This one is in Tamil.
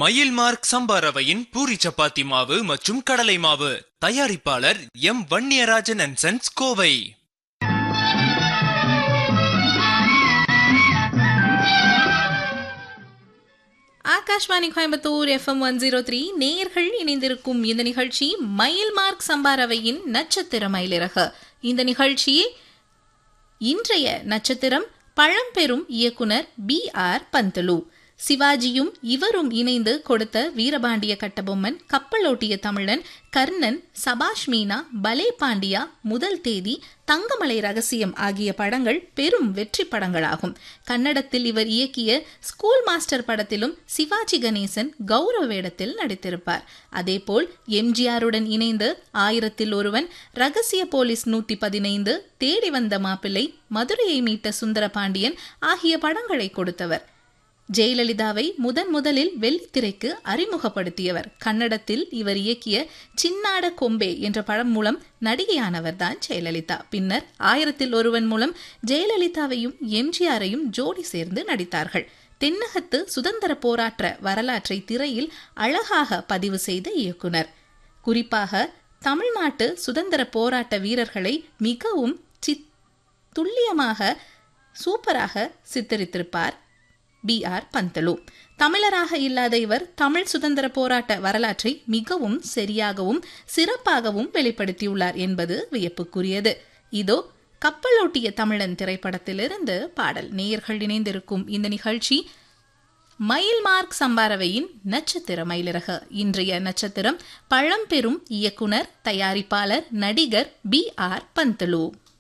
மயில் மார்க் சம்பா ரவையின் பூரி சப்பாத்தி மாவு மற்றும் கடலை மாவு தயாரிப்பாளர் M Vanniyarajan and sons Kovai Akashvani Coimbatore FM one zero three நேயர்கள் இணைந்திருக்கும் இந்த நிகழ்ச்சி மயில் மார்க் சம்பாரவையின் நட்சத்திர மயிலிறகு இந்த நிகழ்ச்சியில் இன்றைய நட்சத்திரம் பழம்பெரும் இயக்குனர் பி ஆர் பந்தலு சிவாஜியும் இவரும் இணைந்து கொடுத்த வீரபாண்டிய கட்டபொம்மன் கப்பலோட்டிய தமிழன் கர்ணன் சபாஷ் மீனா பலே பாண்டியா முதல் தேதி தங்கமலை ரகசியம் ஆகிய படங்கள் பெரும் வெற்றி படங்களாகும் கன்னடத்தில் இவர் இயக்கிய ஸ்கூல் மாஸ்டர் படத்திலும் சிவாஜி கணேசன் கௌரவ வேடத்தில் நடித்திருப்பார் அதேபோல் எம்ஜிஆருடன் இணைந்து ஆயிரத்தில் ஒருவன் ரகசிய போலீஸ் நூத்தி பதினைந்து தேடி வந்த மாப்பிள்ளை மதுரையை மீட்ட சுந்தர பாண்டியன் ஆகிய படங்களை கொடுத்தவர் ஜெயலலிதாவை முதன் முதலில் வெள்ளித்திரைக்கு அறிமுகப்படுத்தியவர் கன்னடத்தில் இவர் இயக்கிய சின்னாட கொம்பே என்ற படம் மூலம் நடிகையானவர்தான் ஜெயலலிதா பின்னர் ஆயிரத்தில் ஒருவன் மூலம் ஜெயலலிதாவையும் எம்ஜிஆரையும் ஜோடி சேர்ந்து நடித்தார்கள் தென்னகத்து சுதந்திர போராட்ட வரலாற்றை திரையில் அழகாக பதிவு செய்த இயக்குனர் குறிப்பாக தமிழ்நாட்டு சுதந்திர போராட்ட வீரர்களை மிகவும் சித் துல்லியமாக சூப்பராக சித்தரித்திருப்பார் பி ஆர் பந்தலு தமிழராக இல்லாத இவர் தமிழ் சுதந்திர போராட்ட வரலாற்றை மிகவும் சரியாகவும் சிறப்பாகவும் வெளிப்படுத்தியுள்ளார் என்பது வியப்புக்குரியது இதோ கப்பலோட்டிய தமிழன் திரைப்படத்திலிருந்து பாடல் நேயர்கள் இணைந்திருக்கும் இந்த நிகழ்ச்சி மயில் மார்க் சம்பாரவையின் நட்சத்திர மயிலிறகு இன்றைய நட்சத்திரம் பழம்பெரும் இயக்குனர் தயாரிப்பாளர் நடிகர் பி ஆர் பந்தலு